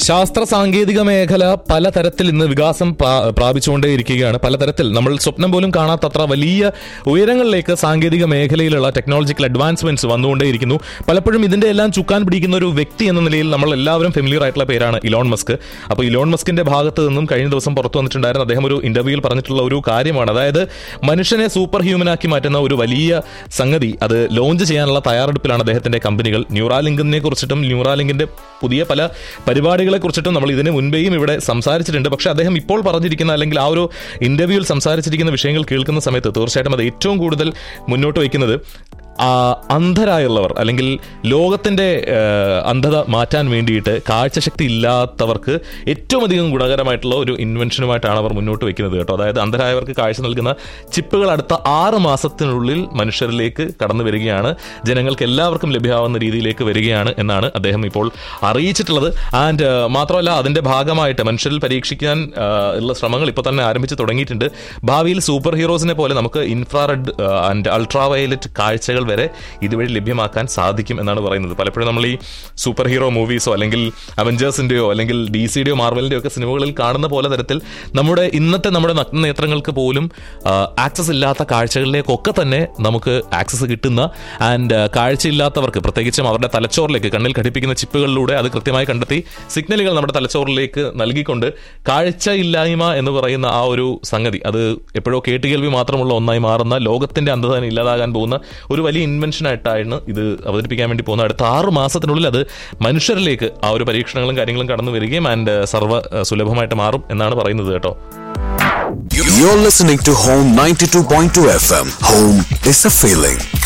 ശാസ്ത്ര സാങ്കേതിക മേഖല പലതരത്തിൽ ഇന്ന് വികാസം പ്രാ- പ്രാപിച്ചുകൊണ്ടേയിരിക്കുകയാണ് പലതരത്തിൽ നമ്മൾ സ്വപ്നം പോലും കാണാത്തത്ര വലിയ ഉയരങ്ങളിലേക്ക് സാങ്കേതിക മേഖലയിലുള്ള ടെക്നോളജിക്കൽ അഡ്വാൻസ്മെന്റ്സ് വന്നുകൊണ്ടേയിരിക്കുന്നു പലപ്പോഴും ഇതിന്റെ എല്ലാം ചുക്കാൻ പിടിക്കുന്ന ഒരു വ്യക്തി എന്ന നിലയിൽ നമ്മൾ എല്ലാവരും ഫെമിലിയർ ആയിട്ടുള്ള പേരാണ് ഇലോൺ മസ്ക് അപ്പോൾ ഇലോൺ മസ്കിന്റെ ഭാഗത്ത് നിന്നും കഴിഞ്ഞ ദിവസം പുറത്തു വന്നിട്ടുണ്ടായിരുന്ന അദ്ദേഹം ഒരു ഇന്റർവ്യൂവിൽ പറഞ്ഞിട്ടുള്ള ഒരു കാര്യമാണ് അതായത് മനുഷ്യനെ സൂപ്പർ ഹ്യൂമനാക്കി മാറ്റുന്ന ഒരു വലിയ സംഗതി അത് ലോഞ്ച് ചെയ്യാനുള്ള തയ്യാറെടുപ്പിലാണ് അദ്ദേഹത്തിന്റെ കമ്പനികൾ ന്യൂറാലിങ്കിനെ കുറിച്ചിട്ടും ന്യൂറാലിങ്കിന്റെ പുതിയ പല പരിപാടികളെ കുറിച്ചിട്ടും നമ്മൾ ഇതിന് മുൻപേയും ഇവിടെ സംസാരിച്ചിട്ടുണ്ട് പക്ഷേ അദ്ദേഹം ഇപ്പോൾ പറഞ്ഞിരിക്കുന്ന അല്ലെങ്കിൽ ആ ഒരു ഇന്റർവ്യൂവിൽ സംസാരിച്ചിരിക്കുന്ന വിഷയങ്ങൾ കേൾക്കുന്ന സമയത്ത് തീർച്ചയായിട്ടും അത് ഏറ്റവും കൂടുതൽ മുന്നോട്ട് വയ്ക്കുന്നത് ആ, അന്ധരായുള്ളവർ അല്ലെങ്കിൽ ലോകത്തിന്റെ ആ, അന്ധത മാറ്റാൻ വേണ്ടിയിട്ട് കാഴ്ചശക്തി ഇല്ലാത്തവർക്ക് ഏറ്റവും അധികം ഗുണകരമായിട്ടുള്ള ഒരു ഇൻവെൻഷനുമായിട്ടാണ് അവർ മുന്നോട്ട് വെക്കുന്നത് കേട്ടോ അതായത് അന്ധരായവർക്ക് കാഴ്ച നൽകുന്ന ചിപ്പുകൾ അടുത്ത ആറ് മാസത്തിനുള്ളിൽ മനുഷ്യരിലേക്ക് കടന്നു വരികയാണ് ജനങ്ങൾക്ക് എല്ലാവർക്കും ലഭ്യമാവുന്ന രീതിയിലേക്ക് വരികയാണ് എന്നാണ് അദ്ദേഹം ഇപ്പോൾ അറിയിച്ചിട്ടുള്ളത് ആൻഡ് മാത്രമല്ല അതിന്റെ ഭാഗമായിട്ട് മനുഷ്യരിൽ പരീക്ഷിക്കാൻ ആ, ഉള്ള ശ്രമങ്ങൾ ഇപ്പോൾ തന്നെ ആരംഭിച്ച് തുടങ്ങിയിട്ടുണ്ട് ഭാവിയിൽ സൂപ്പർ ഹീറോസിനെ പോലെ നമുക്ക് ഇൻഫ്രാറെഡ് ആൻഡ് അൾട്രാ വയലറ്റ് കാഴ്ചകൾ വരെ ഇതുവഴി ലഭ്യമാക്കാൻ സാധിക്കും എന്നാണ് പറയുന്നത് പലപ്പോഴും നമ്മൾ ഈ സൂപ്പർ ഹീറോ മൂവീസോ അല്ലെങ്കിൽ അവഞ്ചേഴ്സിന്റെയോ അല്ലെങ്കിൽ ഡി സിയുടെയോ മാർവലിന്റെയോ ഒക്കെ സിനിമകളിൽ കാണുന്ന പോലെ തരത്തിൽ നമ്മുടെ ഇന്നത്തെ നമ്മുടെ നഗ്ന നേത്രങ്ങൾക്ക് പോലും ആക്സസ് ഇല്ലാത്ത കാഴ്ചകളിലേക്കൊക്കെ തന്നെ നമുക്ക് ആക്സസ് കിട്ടുന്ന ആൻഡ് കാഴ്ചയില്ലാത്തവർക്ക് പ്രത്യേകിച്ചും അവരുടെ തലച്ചോറിലേക്ക് കണ്ണിൽ ഘടിപ്പിക്കുന്ന ചിപ്പുകളിലൂടെ അത് കൃത്യമായി കണ്ടെത്തി സിഗ്നലുകൾ നമ്മുടെ തലച്ചോറിലേക്ക് നൽകിക്കൊണ്ട് കാഴ്ചയില്ലായ്മ എന്ന് പറയുന്ന ആ ഒരു സംഗതി അത് എപ്പോഴോ കേട്ടുകേൾവി മാത്രമുള്ള ഒന്നായി മാറുന്ന ലോകത്തിന്റെ അന്ധത ഇല്ലാതാകാൻ പോകുന്ന ഒരു വലിയ ഇൻവെൻഷനായിട്ടാണ് ഇത് അവതരിപ്പിക്കാൻ വേണ്ടി പോകുന്നത് അടുത്ത ആറ് മാസത്തിനുള്ളിൽ അത് മനുഷ്യരിലേക്ക് ആ ഒരു പരീക്ഷണങ്ങളും കാര്യങ്ങളും കടന്നു വരികയും ആൻഡ് സർവ്വ ഏഹ്, സുലഭമായിട്ട് മാറും എന്നാണ് പറയുന്നത് കേട്ടോ You're listening to Home 92.2 FM. Home is a feeling.